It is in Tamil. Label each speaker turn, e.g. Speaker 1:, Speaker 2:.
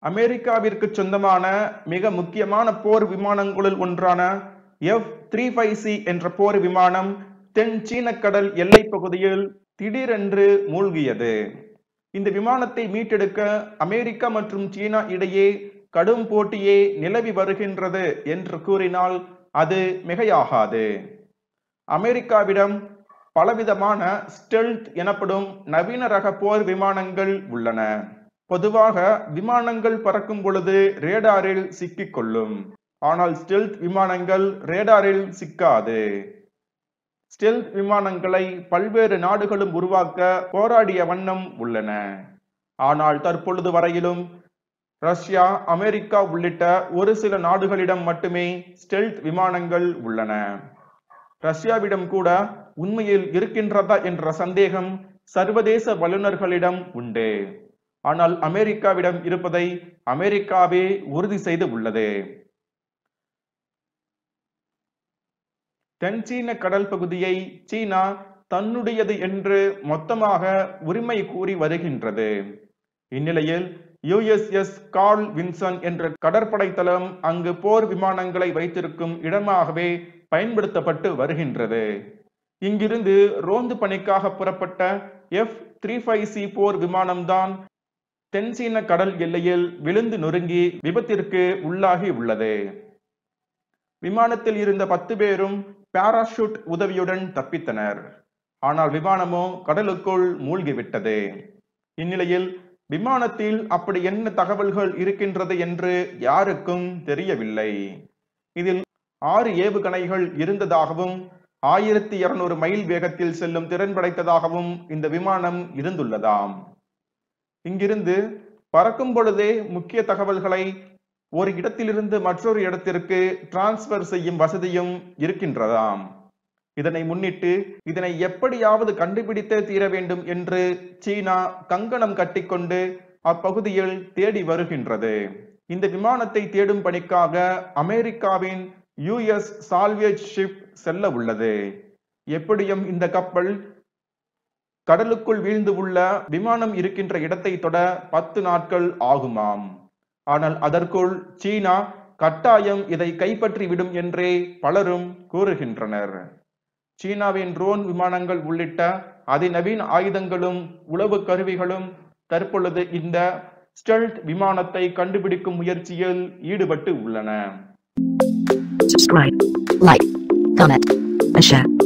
Speaker 1: அமெரிக்காவிற்கு சொந்தமான மிக முக்கியமான போர் விமானங்களுள் ஒன்றான எஃப் த்ரீ ஃபைவ் சி என்ற போர் விமானம் தென் சீன கடல் எல்லைப் பகுதியில் திடீரென்று மூழ்கியது இந்த விமானத்தை மீட்டெடுக்க அமெரிக்கா மற்றும் சீனா இடையே கடும் போட்டியே நிலவி வருகின்றது என்று கூறினால் அது மிகையாகாது அமெரிக்காவிடம் பலவிதமான ஸ்டெல்த் எனப்படும் நவீன ரக போர் விமானங்கள் உள்ளன பொதுவாக விமானங்கள் பறக்கும் பொழுது ரேடாரில் சிக்கிக்கொள்ளும் ஆனால் ஸ்டெல்த் விமானங்கள் ரேடாரில் சிக்காது ஸ்டெல்த் விமானங்களை பல்வேறு நாடுகளும் உருவாக்க போராடிய வண்ணம் உள்ளன ஆனால் தற்பொழுது வரையிலும் ரஷ்யா அமெரிக்கா உள்ளிட்ட ஒரு சில நாடுகளிடம் மட்டுமே ஸ்டெல்த் விமானங்கள் உள்ளன ரஷ்யாவிடம் கூட உண்மையில் இருக்கின்றதா என்ற சந்தேகம் சர்வதேச வல்லுநர்களிடம் உண்டு ஆனால் அமெரிக்காவிடம் இருப்பதை அமெரிக்காவே உறுதி செய்து உள்ளது தென்சீன கடல் பகுதியை சீனா தன்னுடையது என்று மொத்தமாக உரிமை கூறி வருகின்றது இந்நிலையில் யுஎஸ்எஸ் கார்ல் வின்சன் என்ற கடற்படை தளம் அங்கு போர் விமானங்களை வைத்திருக்கும் இடமாகவே பயன்படுத்தப்பட்டு வருகின்றது இங்கிருந்து ரோந்து பணிக்காக புறப்பட்ட எஃப் த்ரீ ஃபைவ் சி போர் விமானம்தான் தென்சீன கடல் எல்லையில் விழுந்து நொறுங்கி விபத்திற்கு உள்ளாகி உள்ளது விமானத்தில் இருந்த பத்து பேரும் பாராஷூட் உதவியுடன் தப்பித்தனர் ஆனால் விமானமோ கடலுக்குள் மூழ்கிவிட்டது இந்நிலையில் விமானத்தில் அப்படி என்ன தகவல்கள் இருக்கின்றது என்று யாருக்கும் தெரியவில்லை இதில் ஆறு ஏவுகணைகள் இருந்ததாகவும் ஆயிரத்தி இருநூறு மைல் வேகத்தில் செல்லும் திறன் படைத்ததாகவும் இந்த விமானம் இருந்துள்ளதாம் இங்கிருந்து பறக்கும் பொழுதே முக்கிய தகவல்களை ஒரு இடத்திலிருந்து மற்றொரு இடத்திற்கு டிரான்ஸ்பர் செய்யும் வசதியும் இருக்கின்றதாம் இதனை முன்னிட்டு இதனை எப்படியாவது கண்டுபிடித்தே தீர வேண்டும் என்று சீனா கங்கணம் கட்டிக்கொண்டு அப்பகுதியில் தேடி வருகின்றது இந்த விமானத்தை தேடும் பணிக்காக அமெரிக்காவின் யுஎஸ் சால்வேஜ் ஷிப் செல்ல உள்ளது எப்படியும் இந்த கப்பல் கடலுக்குள் வீழ்ந்து உள்ள விமானம் இருக்கின்ற இடத்தை தொட பத்து நாட்கள் ஆகுமாம் ஆனால் அதற்குள் சீனா கட்டாயம் இதை கைப்பற்றி விடும் என்றே பலரும் கூறுகின்றனர் சீனாவின் ட்ரோன் விமானங்கள் உள்ளிட்ட அதிநவீன ஆயுதங்களும் உளவு கருவிகளும் தற்பொழுது இந்த ஸ்டெல்ட் விமானத்தை கண்டுபிடிக்கும் முயற்சியில் ஈடுபட்டு உள்ளன
Speaker 2: subscribe, like, comment, and share.